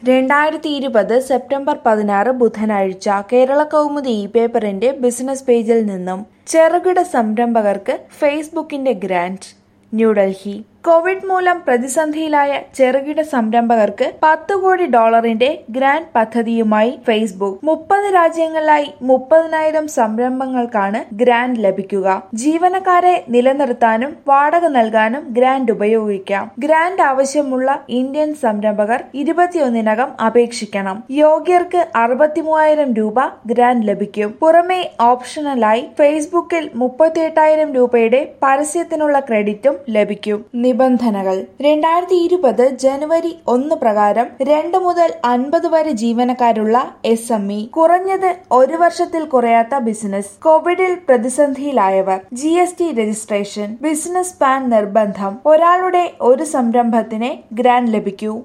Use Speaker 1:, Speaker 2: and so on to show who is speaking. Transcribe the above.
Speaker 1: രണ്ടായിരത്തി ഇരുപത് സെപ്റ്റംബർ പതിനാറ് ബുധനാഴ്ച കേരള കൗമുദി ഇ പേപ്പറിന്റെ ബിസിനസ് പേജിൽ നിന്നും ചെറുകിട സംരംഭകർക്ക് ഫേസ്ബുക്കിന്റെ ഗ്രാന്റ് ന്യൂഡൽഹി കോവിഡ് മൂലം പ്രതിസന്ധിയിലായ ചെറുകിട സംരംഭകർക്ക് പത്ത് കോടി ഡോളറിന്റെ ഗ്രാന്റ് പദ്ധതിയുമായി ഫേസ്ബുക്ക് മുപ്പത് രാജ്യങ്ങളിലായി മുപ്പതിനായിരം സംരംഭങ്ങൾക്കാണ് ഗ്രാന്റ് ലഭിക്കുക ജീവനക്കാരെ നിലനിർത്താനും വാടക നൽകാനും ഗ്രാന്റ് ഉപയോഗിക്കാം ഗ്രാന്റ് ആവശ്യമുള്ള ഇന്ത്യൻ സംരംഭകർ ഇരുപത്തിയൊന്നിനകം അപേക്ഷിക്കണം യോഗ്യർക്ക് അറുപത്തിമൂവായിരം രൂപ ഗ്രാന്റ് ലഭിക്കും പുറമെ ഓപ്ഷണലായി ഫേസ്ബുക്കിൽ മുപ്പത്തിയെട്ടായിരം രൂപയുടെ പരസ്യത്തിനുള്ള ക്രെഡിറ്റും ലഭിക്കും നിബന്ധനകൾ രണ്ടായിരത്തി ഇരുപത് ജനുവരി ഒന്ന് പ്രകാരം രണ്ട് മുതൽ അൻപത് വരെ ജീവനക്കാരുള്ള എസ് എം ഇ കുറഞ്ഞത് ഒരു വർഷത്തിൽ കുറയാത്ത ബിസിനസ് കോവിഡിൽ പ്രതിസന്ധിയിലായവർ G S T registration business PAN നിർബന്ധം ഒരാളുടെ ഒരു സംരംഭത്തിന് ഗ്രാന്റ് ലഭിക്കൂ